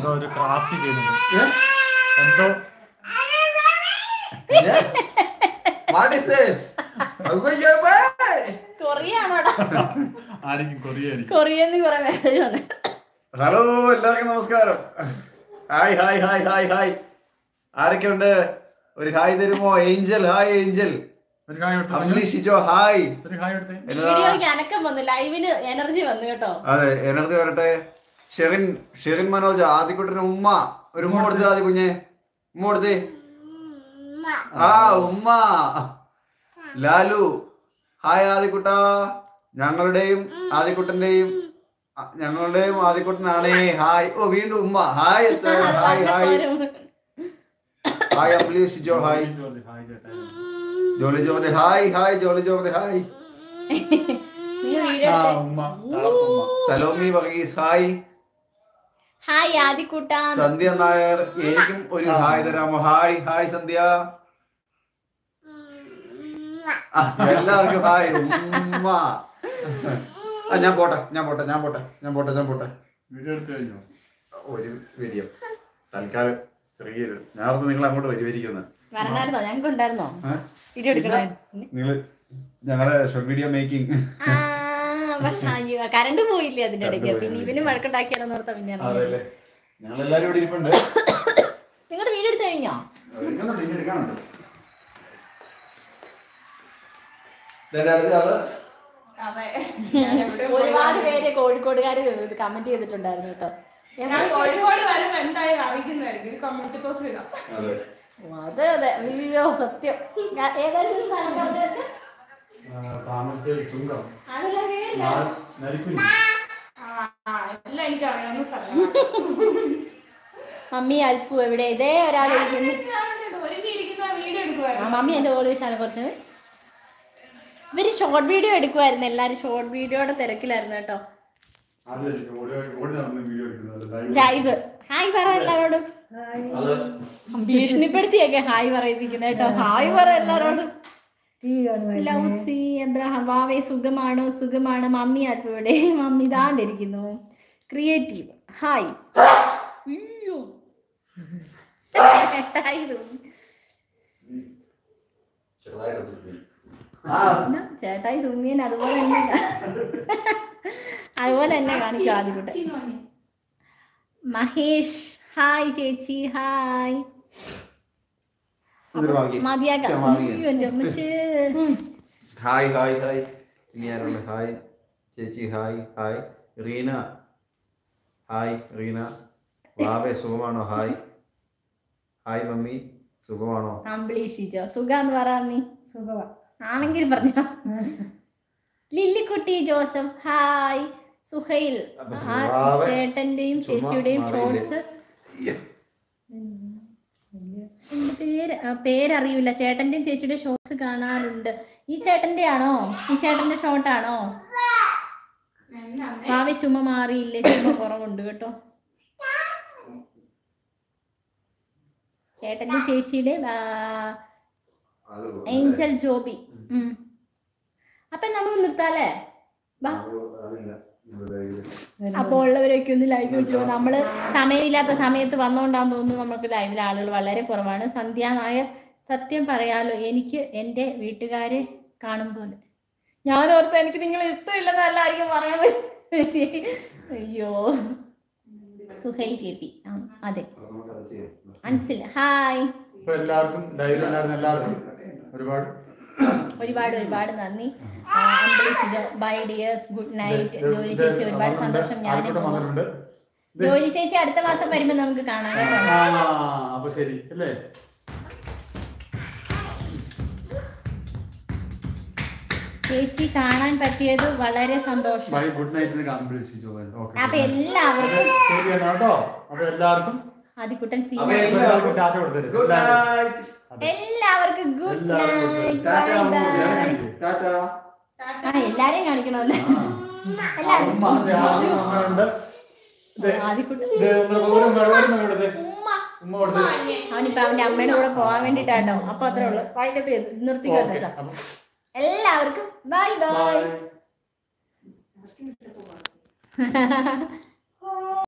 എന്തോ ഒരു ക്രാഫ്റ്റ് ചെയ്യുന്നുണ്ട് ഏ? എന്തോ ഏ? What is this? അയ്യോ, ബേ. കൊറിയാണോടാ ആയിരിക്കും കൊറിയായിരിക്കും കൊറിയെന്ന് കുറെ മെസ്സേജ് വന്നു ഹലോ എല്ലാവർക്കും നമസ്കാരം hi hi hi hi hi ആരൊക്കെ ഉണ്ട് ഒരു ഹായ് തരുമോ ഏഞ്ചൽ ഹായ് ഏഞ്ചൽ ഒരു കാര്യം എടുത്ത് അമ്ലി ഷിജോ ഹായ് ഒരു കാര്യം എടുത്ത് എന്നതാ വീഡിയോയ്ക്ക് അനക്കം വന്നു ലൈവിന് എനർജി വന്നു കേട്ടോ അതെ എനർജി വരട്ടെ ഷെറിൻ ഷെറിൻ മനോജ് ആദ്യക്കുട്ടന് ഉമ്മ ഒരു ഉമ്മ കൊടുത്തേ ആദ്യ കുഞ്ഞെ ഉമ്മ കൊടുത്തേ ആ ഉമ്മ ലാലു ഹായ് ആദിക്കുട്ട ഞങ്ങളുടെയും ആദിക്കുട്ടന്റെയും അ, ഞങ്ങളുടെയും ആദിക്കുട്ടനാണേ ഹായ് ഓ വീണ്ടും ഉമ്മ ഹായ് അച്ഛാ, ഹായ് ഹായ് ഹായ് അമ്ലി ഷിജോ ഹായ് ഹായ് ചേട്ടാ ജോലി ജോലി ഹായ് ഹായ് ജോലി ജോലി ഹായ് നിങ്ങൾ വീഡിയോ ആ എടുത്ത് ഉമ്മ തളർത്തുമ്മ സലോമി വർഗീസ് ഹായ് ഹായ് ആദിക്കുട്ട സന്ധ്യ നായർ എനിക്കും ഒരു ഹായ് തരാമോ ഹായ് ഹായ് സന്ധ്യ ആ, എല്ലാവർക്കും ഹായ് ഉമ്മ ആ ഞാൻ പോട്ടെ ഞാൻ പോട്ടെ ഞാൻ പോട്ടെ ഞാൻ പോട്ടെ ഞാൻ പോട്ടെ വീഡിയോ എടുത്ത് കഴിഞ്ഞോ ഒരു വീഡിയോ തൽക്കാലം ചെറിയൊരു ഞാൻ ഓർത്ത് നിങ്ങൾ അങ്ങോട്ട് വരുമായിരിക്കുന്നു വരണായിരുന്നോ ഞങ്ങൾക്ക് ഉണ്ടായിരുന്നോ വീഡിയോ എടുക്കണേ നിങ്ങൾ ഞങ്ങളുടെ ഷോർട്ട് വീഡിയോ മേക്കിംഗ് ആ പക്ഷെ അയ്യോ കറണ്ട് പോയില്ലേ അതിന്റെ ഇടയ്ക്ക് കറണ്ട് പിന്നെ ഇവന് വഴക്കുണ്ടാക്കിയാലോ ഓർത്താ പിന്നെ അതെല്ലേ ഞങ്ങൾ എല്ലാവരും ഇവിടെ ഇരിപ്പുണ്ട് നിങ്ങളുടെ വീഡിയോ എടുത്തു കഴിഞ്ഞോ എടുക്കുന്നുണ്ട് ഇനി എടുക്കാനുണ്ട് ഇതെന്റെ അടുത്ത ആള് ഒരുപാട് പേര് കോഴിക്കോടുകാര് കമന്റ് ചെയ്തിട്ടുണ്ടായിരുന്നു കേട്ടോ ഞാൻ കോഴിക്കോട് വരുമ്പോ എന്തായാലും അറിയിക്കുന്നതായിരിക്കും ഒരു കമ്മ്യൂണിറ്റി പോസ്റ്റ് ഇടാം അതെ ഓ, അതെ അതെ അയ്യോ സത്യം ഞാൻ ഏതായാലും ഒരു സ്ഥലം പറഞ്ഞു വെച്ചാ താമരശ്ശേരി ചുങ്കം അതല്ല പേര് നരിക്കുനി ആ, ആ, എല്ലാം എനിക്ക് അറിയാവുന്ന സ്ഥലമാണ് മമ്മി അൽപ്പു എവിടെ ഇതേ ഒരാളിരിക്കുന്നു ഒരുങ്ങിയിരിക്കുന്ന വീഡിയോ ആ എടുക്കുവായിരുന്നു മമ്മി എന്റെ ഓൾവേസ് കുറച്ച് ഇവര് ഷോർട്ട് വീഡിയോ എടുക്കുമായിരുന്നു എല്ലാരും ഷോർട്ട് വീഡിയോയുടെ തിരക്കിലായിരുന്നു കേട്ടോ ആദ്യമായിരിക്കും ഓടി ഓടി നടന്ന് വീഡിയോ എടുക്കുന്നത് ലൈവ് ലൈവ് ഹായ് പറ എല്ലാരോടും അത് ഭീഷണിപ്പെടുത്തിയൊക്കെ ഹായ് പറയിപ്പിക്കുന്ന കേട്ടോ ഹായ് പറ എല്ലാരോടും ലൗസി എബ്രഹാം വാവേ സുഖമാണോ സുഖമാണ് മമ്മി അൽപ്പയുടെ മമ്മി താണ്ടിരിക്കുന്നു ക്രിയേറ്റീവ് ഹായ് അയ്യോ ഏട്ടായി തോന്നി. എന്നാ, ചേട്ടായി തുമ്മിയൻ അതുപോലെ തന്നെ അതുപോലെ തന്നെ കാണിക്കും ആദ്യകൂട്ടെ മഹേഷ് ഹായ് ചേച്ചി ഹായ് ഇതൊരു ഭാഗ്യം. മതിയാക്കാം ചെ, ഭാഗ്യം. അയ്യോ, എൻ്റെ അമ്മച്ചേ. ഹായ് ഹായ് ഹായ് ഇനി ആരുണ്ട് ഹായ് ചേച്ചി hi hi Reena hi Reena വാവേ സുഖമാണോ ഹായ് ഹായ് മമ്മി സുഖമാണോ അമ്പിളി ഷിജോ സുഖാന്ന് പറ അമ്മി സുഖമാ ആണെങ്കിൽ പറഞ്ഞോ ലില്ലിക്കുട്ടി ജോസഫ് ഹായ് സുഹൈൽ അപ്പൊ ആ, സുഹാവേ, ചേട്ടന്റെയും ചുമ്മാ ചേച്ചിയുടെയും മാറിയില്ലേ? ഷോർട്സ് എന്റെ പേര് ആ, പേരറിയില്ല ചേട്ടന്റെയും ചേച്ചിയുടെയും ഷോർട്സ് കാണാറുണ്ട് ഈ ചേട്ടന്റെ ആണോ ഈ ചേട്ടന്റെ ഷോർട്ടാണോ ഭാവി ചുമ മാറിയില്ലേ ചുമ കുറവുണ്ട് കേട്ടോ ചേട്ടന്റെ ചേച്ചിയുടെ ഏഞ്ചൽ ജോബി ഉം. അപ്പൊ നമുക്ക് നിർത്താല്ലേ ബാ അപ്പോൾ ഉള്ളവരൊക്കെ ഒന്ന് ലൈവ് വെച്ചു നമ്മള് സമയമില്ലാത്ത സമയത്ത് വന്നോണ്ടാന്ന് തോന്നുന്നു നമുക്ക് ലൈവിലെ ആളുകൾ വളരെ കുറവാണ് സന്ധ്യ നായർ സത്യം പറയാലോ എനിക്ക് എൻ്റെ വീട്ടുകാരെ കാണുമ്പോൾ ഞാൻ ഓർത്ത് എനിക്ക് നിങ്ങളെ ഇഷ്ടമില്ലെന്ന് എല്ലാവർക്കും പറയാൻ പറ്റും അയ്യോ സുഹൈൽ കെ പി ആ അതെ അൻസിൽ ഹായ് ഇപ്പൊ എല്ലാവർക്കും ലൈവ് ഉണ്ടായിരുന്ന എല്ലാവർക്കും ഒരുപാട് ഒരുപാട് ഒരുപാട് നന്ദി ബൈ ഡിയേഴ്സ് ഗുഡ് നൈറ്റ് ജോലി ചേച്ചി ഒരുപാട് സന്തോഷം ഞാനും ആൾക്കൂട്ടം പോകും. വന്നിട്ടുണ്ട് ജോലി ചേച്ചി അടുത്ത മാസം വരുമ്പോ നമുക്ക് കാണാം കേട്ടോ ആ അപ്പൊ ശരി അല്ലേ ചേച്ചി കാണാൻ പറ്റിയത് വളരെ സന്തോഷം ബൈ ഗുഡ് നൈറ്റ് കാണുമ്പോൾ ഓക്കെ അപ്പൊ എല്ലാവർക്കും ശരി എന്നാ കേട്ടോ അപ്പൊ എല്ലാവർക്കും ആദിക്കുട്ടൻ സീന അപ്പൊ എല്ലാവർക്കും ടാറ്റ കൊടുത്തരും ഗുഡ് നൈറ്റ് എല്ലാവർക്കും ഗുഡ് എല്ലാവർക്കും night tata bye Ammu. Bye tata ആ എല്ലാരെയും കാണിക്കണമല്ലോ എല്ലാരും ഉമ്മ ദേ ആദ്യം ഉമ്മയുണ്ട് ദേ, ആദിക്കുട്ടൻ ദേ ഒന്ന് ഒരു വെള്ളം കൊടുത്തേ ഉമ്മ ഉമ്മ കൊടുത്തേ അവനിപ്പോ അവന്റെ അമ്മയുടെ കൂടെ പോവാൻ വേണ്ടിട്ടാട്ടോ അപ്പൊ അത്രേ ഉള്ളു വൈകിട്ട് പേര് നിർത്തിക്കോ ഓക്കെ ചാച്ചാ. അപ്പൊ എല്ലാവർക്കും ബൈ ബൈ ബൈ